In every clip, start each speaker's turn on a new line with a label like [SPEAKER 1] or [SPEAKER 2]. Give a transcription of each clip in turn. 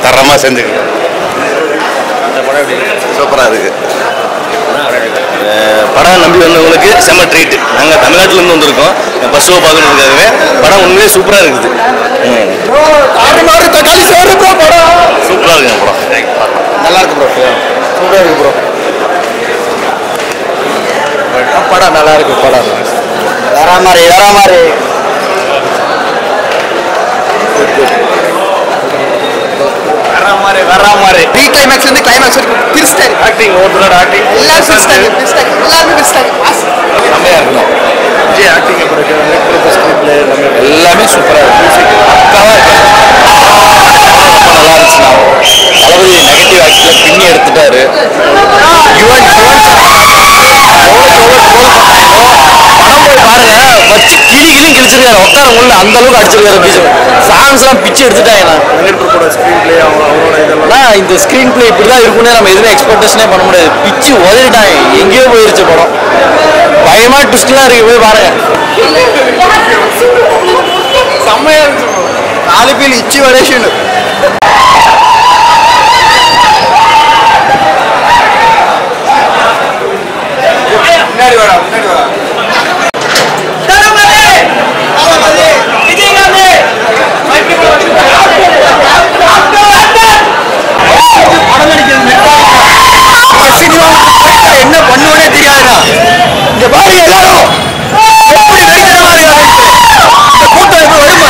[SPEAKER 1] தரமாக செஞ்சுருக்காரு
[SPEAKER 2] சூப்பராக இருக்கு
[SPEAKER 1] படம் நம்பி வந்தவங்களுக்கு செம்ம ட்ரீட் நாங்கள் தமிழ்நாட்டிலேருந்து வந்திருக்கோம் பஸ் ஷோ பார்க்கறதுக்காகவே படம் உண்மையிலே சூப்பராக இருக்குது சூப்பராக இருக்குங்க படம்
[SPEAKER 2] நல்லா இருக்கு ப்ரோ சூப்பராக இருக்கு ப்ரோ படம் நல்லா இருக்கு படம் வேற மாதிரி வேற மாதிரி வேற மாதிரி வேற மாதிரி ப்ரீ கிளைமேக்ஸ் இருந்து கிளைமேக்ஸ் வரைக்கும் பிரிச்சிட்டாரு
[SPEAKER 1] ஆக்டிங் ஒருத்தரோட ஆக்டிங்
[SPEAKER 2] எல்லாரும் பிரிச்சிட்டாரு பிரிச்சிட்டாரு எல்லாருமே பிரிச்சிட்டாரு
[SPEAKER 1] செம்மையாக இருக்கணும் விஜய் ஆக்டிங் எல்லாமே சூப்பராக இருக்கு மியூசிக் பக்காவாக இருக்கு ரொம்ப நல்லா இருந்துச்சுண்ணா தளபதி நெகட்டிவ் ஆக்டில் பின்னி எடுத்துட்டாரு யுவன் யுவன் படம் போய் பாருங்க வச்சு கிளி கிளி கிழிச்சிருக்காரு உட்கார முடியல அந்த அளவுக்கு அடிச்சிருக்காரு பீஜம் சாங்ஸ்லாம் பிச்சு எடுத்துட்டாங்கண்ணா நான் இந்த ஸ்க்ரீன் பிளே இப்படி தான் இருக்கும்னு நம்ம எதுவுமே எக்ஸ்பெக்டேஷனே பண்ண முடியாது பிச்சு உதறிட்டாங்க எங்கேயோ போயிருச்சு படம் பயமா ட்விஸ்ட்லாம் இருக்கு போய் பாருங்க
[SPEAKER 2] செம்மையா இருந்துச்சு நாலு பேர் இச்சி வடேஷன் முன்னாடி வாடா முன்னாடி வாடா என்ன பண்ணுவனே தெரியாதுடா இங்க பாருங்க எல்லாரும் எப்படி நடிக்கிற மாதிரி இருக்கு. இந்த கூட்டம் எப்படி வருமா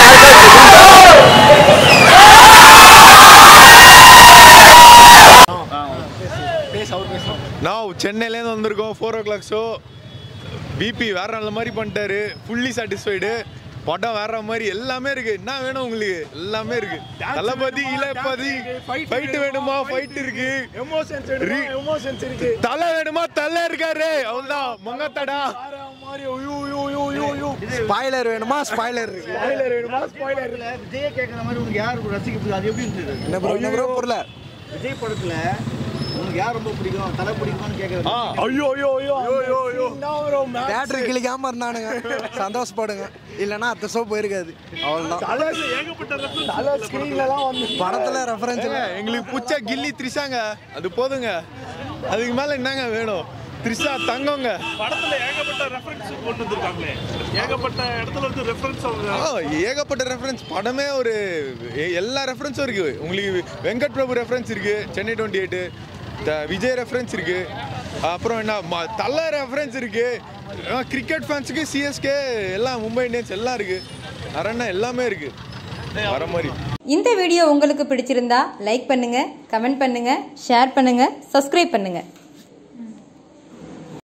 [SPEAKER 3] நான் சென்னையிலேருந்து வந்திருக்கோம் ஃபோர் ஓ கிளாக் ஷோ பிபி வேற நல்ல மாதிரி பண்ணிட்டாரு ஃபுல்லி சாட்டிஸ்ஃபைடு படம் வேற மாதிரி எல்லாமே இருக்கு என்ன வேணும் உங்களுக்கு எல்லாமே இருக்கு தளபதி இளபதி ஃபைட் வேணுமா ஃபைட் இருக்கு
[SPEAKER 4] எமோஷன்ஸ்
[SPEAKER 3] Re-
[SPEAKER 4] எமோஷன்ஸ் இருக்கு
[SPEAKER 3] தலை வேணுமா தலை இருக்காரு அவ்வளவுதான் மொங்கத்தடா
[SPEAKER 4] மாதிரி ஐயோ ஐயோ ஐயோ ஐயோ ஐயோ
[SPEAKER 2] ஸ்பாய்லர் வேணுமா ஸ்பாய்லர் இருக்கு
[SPEAKER 4] ஸ்பாய்லர் வேணுமா ஸ்பாய்லர்
[SPEAKER 5] விஜய் கேட்குற மாதிரி உனக்கு யார் ரசிக்க அது எப்படி இருந்தது
[SPEAKER 2] என்ன ப்ரோ என்ன ப்ரோ புரியல
[SPEAKER 5] விஜய் படத்துல உனக்கு யார் ரொம்ப பிடிக்கும் தலை பிடிக்குமான்னு கேட்கறது
[SPEAKER 4] ஐயோ ஐயோ ஐயோ ஐயோ ஐயோ
[SPEAKER 2] தேட்டர் கிளிக்காம இருந்தானுங்க சந்தோஷப்படுங்க இல்லைன்னா அடுத்த ஷோ போயிருக்காது அவ்வளோதான்
[SPEAKER 4] தலை தலை ஸ்க்ரீன்லலாம் வந்து
[SPEAKER 2] படத்துல ரெஃபரன்ஸ்
[SPEAKER 3] ஏங்க, எங்களுக்கு புச்ச கில்லி த்ரிஷாங்க அது போதுங்க அதுக்கு மேல என்னங்க வேணும் த்ரிஷா தங்கங்க
[SPEAKER 4] படத்துல ஏகப்பட்ட ரெஃபரன்ஸ் கொண்டு வந்திருக்காங்களே ஏகப்பட்ட இடத்துல வந்து ரெஃபரன்ஸ் அவங்க
[SPEAKER 3] ஆ, ஏகப்பட்ட ரெஃபரன்ஸ் படமே ஒரு எ- எல்லா ரெஃபரன்ஸும் இருக்கு உங்களுக்கு வெங்கட் பிரபு ரெஃபரன்ஸ் இருக்கு Chennai twenty eight Vijay reference இருக்கு அப்புறம் என்ன ம- தல ரெஃபரன்ஸ் இருக்கு கிரிக்கெட் ஃபேன்ஸுக்கு சிஎஸ்கே எல்லாம் மும்பை இந்தியன்ஸ் எல்லாம் இருக்கு அரண்ணா எல்லாமே இருக்கு வர மாதிரி
[SPEAKER 6] இந்த வீடியோ உங்களுக்கு பிடிச்சிருந்தா லைக் பண்ணுங்க கமெண்ட் பண்ணுங்க ஷேர் பண்ணுங்க சப்ஸ்கிரைப் பண்ணுங்க